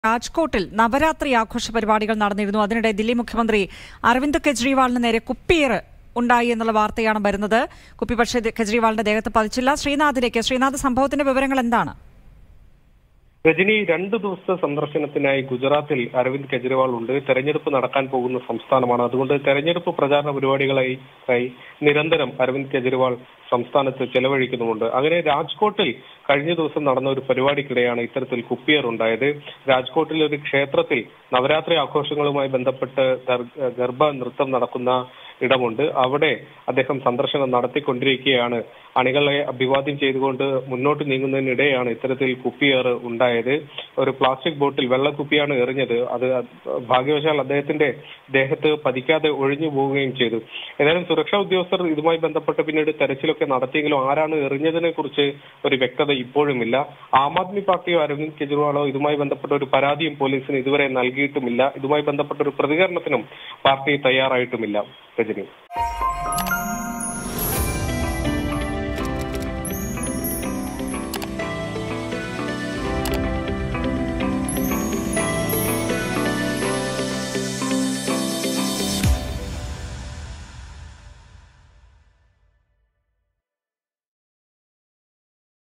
രാജ്കോട്ടിൽ നവരാത്രി ആഘോഷ പരിപാടികൾ നടന്നിരുന്നു അതിനിടെ ദില്ലി മുഖ്യമന്ത്രി അരവിന്ദ് കെജ്രിവാളിന് നേരെ കുപ്പിയേറ് ഉണ്ടായി എന്നുള്ള വാർത്തയാണ് വരുന്നത് കുപ്പി പക്ഷേ കെജ്രിവാളിന്റെ ദേഹത്ത് പതിച്ചില്ല ശ്രീനാഥിലേക്ക് ശ്രീനാഥ് സംഭവത്തിന്റെ വിവരങ്ങൾ എന്താണ് രജനി രണ്ടു ദിവസത്തെ സന്ദർശനത്തിനായി ഗുജറാത്തിൽ അരവിന്ദ് കെജ്രിവാൾ ഉണ്ട് തെരഞ്ഞെടുപ്പ് നടക്കാൻ പോകുന്ന സംസ്ഥാനമാണ് അതുകൊണ്ട് തെരഞ്ഞെടുപ്പ് പ്രചാരണ പരിപാടികളായി ആയി നിരന്തരം അരവിന്ദ് കെജ്രിവാൾ സംസ്ഥാനത്ത് ചെലവഴിക്കുന്നുമുണ്ട് അങ്ങനെ രാജ്കോട്ടിൽ കഴിഞ്ഞ ദിവസം നടന്ന ഒരു പരിപാടിക്കിടെയാണ് ഇത്തരത്തിൽ കുപ്പിയർ ഉണ്ടായത് രാജ്കോട്ടിലെ ഒരു ക്ഷേത്രത്തിൽ നവരാത്രി ആഘോഷങ്ങളുമായി ബന്ധപ്പെട്ട് ഗർ- ഗർഭ നൃത്തം നടക്കുന്ന ഇടമുണ്ട് അവിടെ അദ്ദേഹം സന്ദർശനം നടത്തിക്കൊണ്ടിരിക്കുകയാണ് അണികളെ അഭിവാദ്യം ചെയ്തുകൊണ്ട് മുന്നോട്ട് നീങ്ങുന്നതിനിടെയാണ് ഇത്തരത്തിൽ കുപ്പിയേറ് ഉണ്ടായത് ഒരു പ്ലാസ്റ്റിക് ബോട്ടിൽ വെള്ളക്കുപ്പിയാണ് എറിഞ്ഞത് അത് ഭാഗ്യവശാൽ അദ്ദേഹത്തിന്റെ ദേഹത്ത് പതിക്കാതെ ഒഴിഞ്ഞു പോവുകയും ചെയ്തു ഏതായാലും സുരക്ഷാ ഉദ്യോഗസ്ഥർ ഇതുമായി ബന്ധപ്പെട്ട് പിന്നീട് തെരച്ചിലൊക്കെ നടത്തിയെങ്കിലും ആരാണ് എറിഞ്ഞതിനെ കുറിച്ച് ഒരു വ്യക്തത ഇപ്പോഴുമില്ല ആം ആദ്മി പാർട്ടിയോ അരവിന്ദ് കെജ്രിവാളോ ഇതുമായി ബന്ധപ്പെട്ട ഒരു പരാതിയും പോലീസിന് ഇതുവരെ നൽകിയിട്ടുമില്ല ഇതുമായി ബന്ധപ്പെട്ട ഒരു പ്രതികരണത്തിനും പാർട്ടി തയ്യാറായിട്ടുമില്ല രജനി